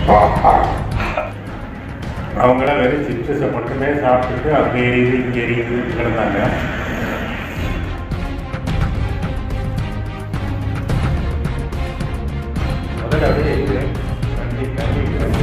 அவங்களாம் வெறும் சிப்ஸை மட்டுமே சாப்பிட்டுட்டு அங்கே எரியுது இங்கே எரியுது கிடந்தாங்க முதல்ல அப்படியே எரியுது கண்டி கண்டி கண்டி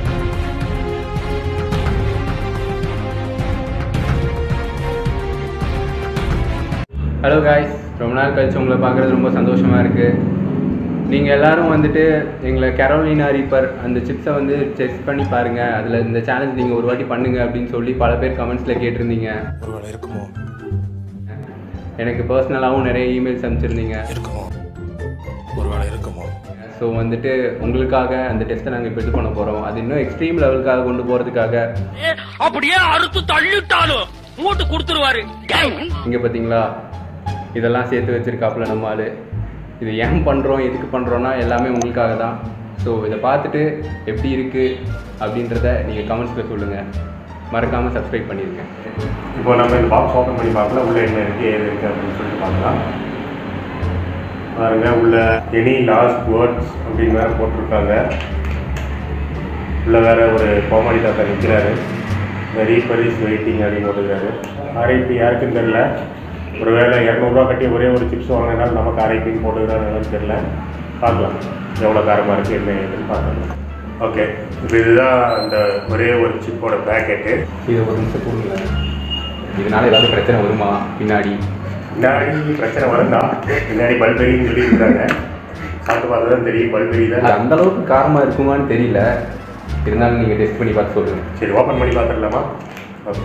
ஹலோ காய்ஸ் ரொம்ப நாள் கழிச்சு உங்களை பார்க்குறது ரொம்ப சந்தோஷமாக இருக்குது நீங்கள் எல்லாரும் வந்துட்டு எங்களை கரோலினா ரீப்பர் அந்த சிப்ஸை வந்து செக் பண்ணி பாருங்கள் அதில் இந்த சேலஞ்ச் நீங்கள் ஒரு வாட்டி பண்ணுங்க அப்படின்னு சொல்லி பல பேர் கமெண்ட்ஸில் கேட்டிருந்தீங்க ஒருவேளை இருக்குமோ எனக்கு பர்சனலாகவும் நிறைய இமெயில்ஸ் அனுப்பிச்சிருந்தீங்க இருக்குமோ ஒருவேளை இருக்குமோ ஸோ வந்துட்டு உங்களுக்காக அந்த டெஸ்ட்டை நாங்கள் இப்போ இது பண்ண போகிறோம் அது இன்னும் எக்ஸ்ட்ரீம் லெவலுக்காக கொண்டு போகிறதுக்காக அப்படியே அறுத்து தள்ளிட்டாலும் மூட்டு கொடுத்துருவாரு இங்கே பார்த்தீங்களா இதெல்லாம் சேர்த்து வச்சிருக்காப்புல நம்ம ஆளு இது ஏன் பண்ணுறோம் எதுக்கு பண்ணுறோன்னா எல்லாமே உங்களுக்காக தான் ஸோ இதை பார்த்துட்டு எப்படி இருக்குது அப்படின்றத நீங்கள் கமெண்ட்ஸில் சொல்லுங்கள் மறக்காமல் சப்ஸ்கிரைப் பண்ணிடுங்க இப்போ நம்ம இந்த பாக்ஸ் ஓப்பன் பண்ணி பார்க்கலாம் உள்ள என்ன இருக்கு ஏது இருக்கு அப்படின்னு சொல்லிட்டு பார்க்கலாம் பாருங்க உள்ள எனி லாஸ்ட் வேர்ட்ஸ் அப்படின்னு வேற போட்டிருக்காங்க உள்ள வேற ஒரு கோமாளி தாத்தா நிற்கிறாரு இந்த ரீப்பர் இஸ் வெயிட்டிங் அப்படின்னு போட்டுருக்காரு ஆர்ஐபி யாருக்குன்னு தெரில ஒருவேளை இரநூறுவா கட்டி ஒரே ஒரு சிப்ஸ் வாங்கினாலும் நமக்கு ஆர்ஐபின்னு போட்டுக்கிறாங்கன்னு தெரில பார்க்கலாம் எவ்வளோ காரமாக இருக்குது என்ன ஏதுன்னு பார்க்கலாம் ஓகே இப்போ இதுதான் அந்த ஒரே ஒரு சிப்போட பேக்கெட்டு இது ஒரு நிமிஷம் போடுங்க இதனால ஏதாவது பிரச்சனை வருமா பின்னாடி முன்னாடி பிரச்சனை வரும்தான் முன்னாடி பல்பெரின்னு சொல்லி இருந்தாங்க சாப்பிட்டு பார்த்தா தான் தெரியும் பல்பெரி அது தான் அந்த அளவுக்கு காரமாக இருக்குமான்னு தெரியல இருந்தாலும் நீங்கள் டெஸ்ட் பண்ணி பார்த்து சொல்லுங்கள் சரி ஓப்பன் பண்ணி பார்த்துடலாமா ஓகே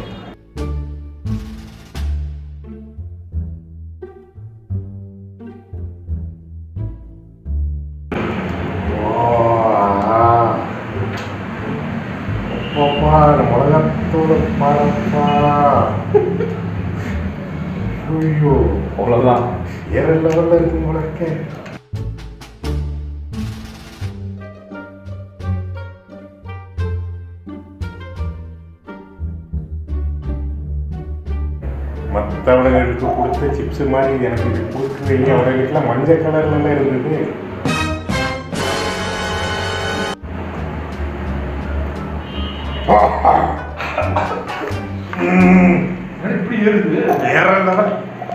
மிளகாத்தூள் பாரப்பா ஐயோ அவ்வளோதான் வேற லெவலில் இருக்கு உங்களுக்கு மற்றவர்களுக்கு கொடுத்த சிப்ஸ் மாதிரி எனக்கு இது கொடுக்குறீங்க அவர்களுக்குலாம் மஞ்சள் கலர்ல இருந்தது வேற level.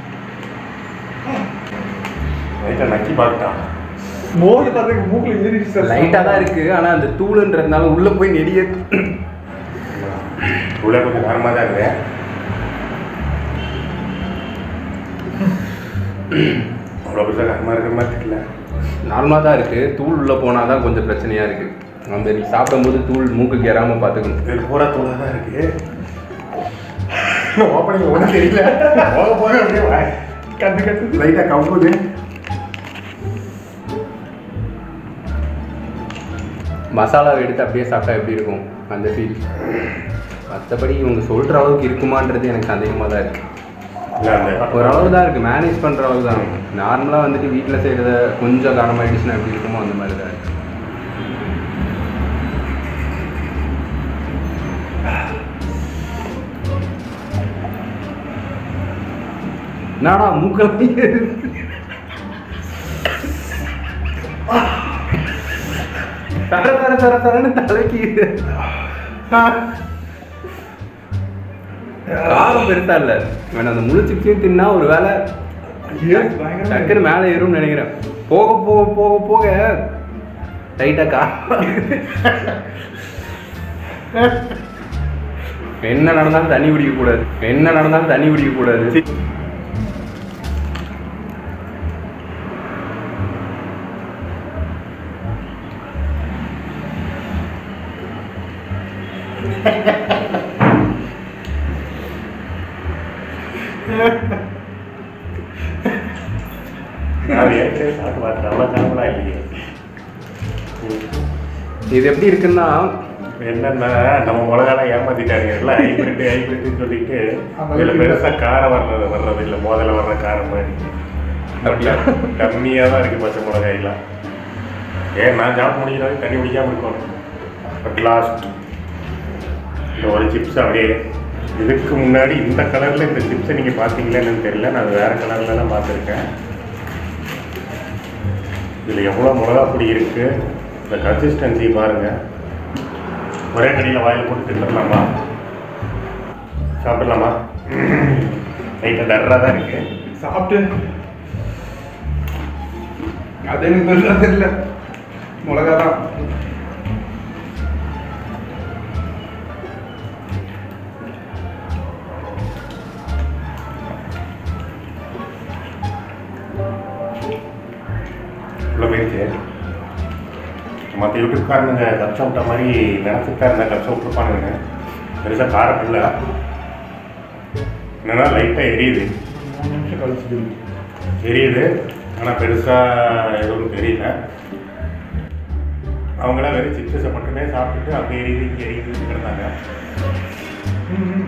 லைட்டா நக்கி பார்த்துட்டான் மோது பார்த்துக்கு மூக்கில் ஏறிடுச்சு சார் லைட்டாக தான் இருக்குது ஆனால் அந்த தூளுன்றதுனால உள்ளே போய் நெடிய உள்ள கொஞ்சம் காரமாக தான் இருக்கு அவ்வளோ பெருசாக காரமாக இருக்கிற மாதிரி தெரியல நார்மலாக தான் இருக்குது தூள் உள்ளே போனால் தான் கொஞ்சம் பிரச்சனையாக இருக்குது அந்த நீ சாப்பிடும்போது தூள் மூக்குக்கு ஏறாமல் பார்த்துக்கணும் இது பூரா தூளாக தான் இருக்கு ஓப்பனிங் ஒன்றும் தெரியல போக போக அப்படியே வாய் கட்டு கட்டு லைட்டாக கவுக்குது மசாலாவை எடுத்து அப்படியே சாப்பிட்டா எப்படி இருக்கும் அந்த ஃபீல் மற்றபடி இவங்க சொல்கிற அளவுக்கு இருக்குமான்றது எனக்கு சந்தேகமாக தான் இருக்குது இல்லை அந்த ஓரளவு தான் இருக்குது மேனேஜ் பண்ணுற அளவு தான் நார்மலாக வந்துட்டு வீட்டில் செய்கிறத கொஞ்சம் காரமாயிடுச்சுன்னா எப்படி இருக்குமோ அந்த மாதிரி தான் இருக்கு என்னடா மூக்கில் தர தர தர தரன்னு தலைக்கு காரம் பெருசா இல்ல வேணா அந்த முழு சிப்ஸையும் தின்னா ஒரு வேலை டக்குனு மேலே ஏறும்னு நினைக்கிறேன் போக போக போக போக டைட்டா காரம் என்ன நடந்தாலும் தண்ணி குடிக்க கூடாது என்ன நடந்தாலும் தண்ணி குடிக்க கூடாது நான் ஏற்கனவே சாப்பிட்டு பார்த்தேன் அவ்வளோ காரமெல்லாம் இல்லையே இது எப்படி இருக்குன்னா என்னன்னா நம்ம மிளகாலாம் ஏமாத்திட்டாங்க எல்லாம் ஹைபிரிட் ஹைபிரிட்னு சொல்லிட்டு இதில் பெருசாக காரம் வர்றது வர்றது இல்லை முதல்ல வர்ற காரம் மாதிரி அப்படியா? கம்மியாக தான் இருக்குது பச்சை மிளகாயெல்லாம் ஏன் நான் சாப்பிட முடியல தண்ணி குடிக்காமல் இருக்கணும் பட் லாஸ்ட் இந்த ஒரு சிப்ஸ் அப்படியே இதுக்கு முன்னாடி இந்த கலரில் இந்த சிப்ஸை நீங்கள் பார்த்தீங்களான்னு தெரியல நான் வேறு கலர்லலாம் பார்த்துருக்கேன் இதில் எவ்வளோ மிளகா பொடி இருக்குது இந்த கன்சிஸ்டன்சி பாருங்கள் ஒரே கடியில் வாயில் போட்டு தின்னுடலாமா சாப்பிடலாமா லைட்டாக டர்ராக தான் இருக்கு சாப்பிட்டு அது எனக்கு பெருசா தெரியல மிளகா தான் இவ்வளோ போயிடுச்சு மற்ற யூடியூப்காரனுங்க கப்சா விட்ட மாதிரி நினச்சிட்டா இருந்தால் கப்சா விட்டுருப்பானுங்க பெருசாக காரம் இல்லை என்னன்னா லைட்டாக எரியுது மூணு நிமிஷம் கழிச்சு தெரியும். எரியுது ஆனால் பெருசாக எதுவும் தெரியல அவங்களாம் வெறும் சிப்ஸை மட்டுமே சாப்பிட்டுட்டு அங்கே எரியுது இங்கே எரியுதுன்னு கிடந்தாங்க ம், ம்.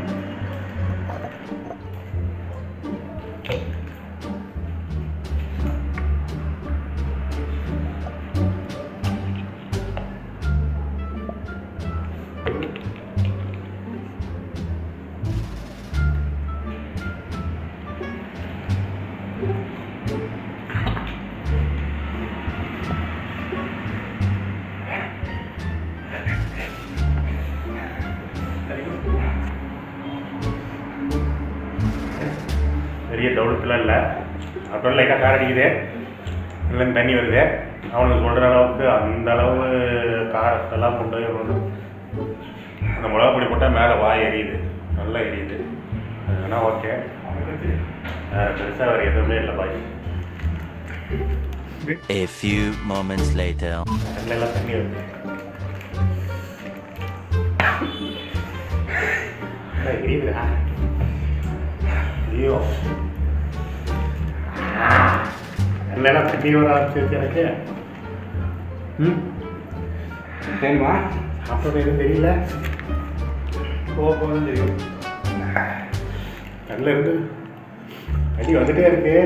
பெரிய டவுட்லாம் இல்லை அப்புறம் லைட்டாக கார் அடிக்குது இல்லை தண்ணி வருது அவனுக்கு சொல்கிற அளவுக்கு அந்த அளவு காரத்தெல்லாம் கொண்டு போய் வந்து அந்த மிளகா பொடி போட்டால் மேலே வாய் எரியுது நல்லா எரியுது அதுனா ஓகே பெருசாக வேறு எதுவுமே இல்லை பாய் A few moments later. கண்ணில் தண்ணி வருது அட, எரியுதுடா ஐயோ கண்ணெல்லாம் தண்ணி வர ஆரம்பிச்சிருச்சு எனக்கு ம் சரிம்மா சாப்பிட்றது எதுவும் தெரியல போக போக தான் தெரியும் கண்ணில் இருந்து அடி வந்துட்டே இருக்கு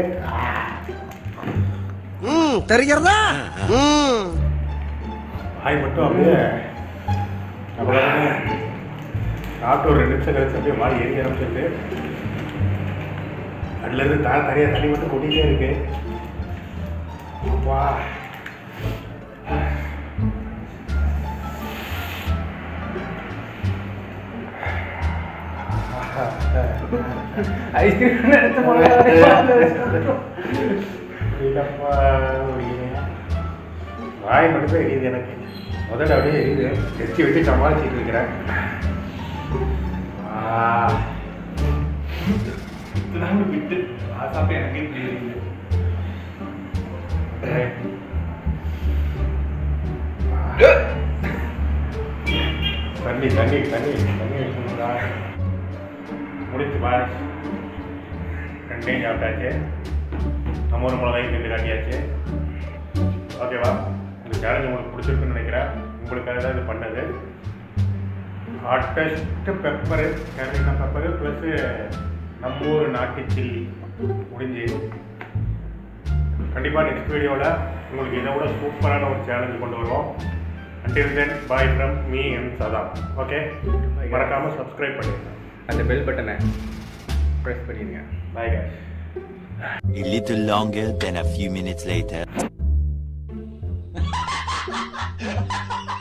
ம் தெரிகிறதா ம் வாய் மட்டும் அப்படியே அப்புறம் சாப்பிட்டு ஒரு ரெண்டு நிமிஷம் கழிச்சு அப்படியே வாய் எரிய ஆரம்பிச்சிருக்கு அதுல இருந்து தா தனியாக தண்ணி மட்டும் கொட்டிகிட்டே இருக்கு வா ஐஸ்கிரீம் எடுத்து மிளகா இல்லப்பா, எரியுது. வாய் மட்டும் தான் எரியுது எனக்கு முதல்ல அப்படியே எரியுது எரிச்சு வச்சு சமாளிச்சுட்டு இருக்கிறேன் ஆ இதுதான் விட்டு நான் சாப்பிட்டு எனக்கே இப்படி இருக்குது தண்ணி தண்ணி தண்ணி தண்ணி வைக்கணும்டா முடிச்சு பாரு ரெண்டையும் சாப்பிட்டாச்சு நம்ம ஒரு மிளகாய் கிண்டு காட்டியாச்சு ஓகேவா இந்த சேலஞ்ச் உங்களுக்கு பிடிச்சிருக்குன்னு நினைக்கிறேன் உங்களுக்காக தான் இது பண்ணது hottest pepper Carolina pepper plus நம்ம ஊர் நாட்டு சில்லி முடிஞ்சு கண்டிப்பாக நெக்ஸ்ட் வீடியோவில் உங்களுக்கு இதை விட சூப்பரான ஒரு சேலஞ்ச் கொண்டு வருவோம் until then bye from me என் சதா ஓகே மறக்காமல் சப்ஸ்கிரைப் பண்ணிடுங்க அந்த பெல் பட்டனை ப்ரெஸ் பண்ணிடுங்க பாய் guys A little longer than a few minutes later.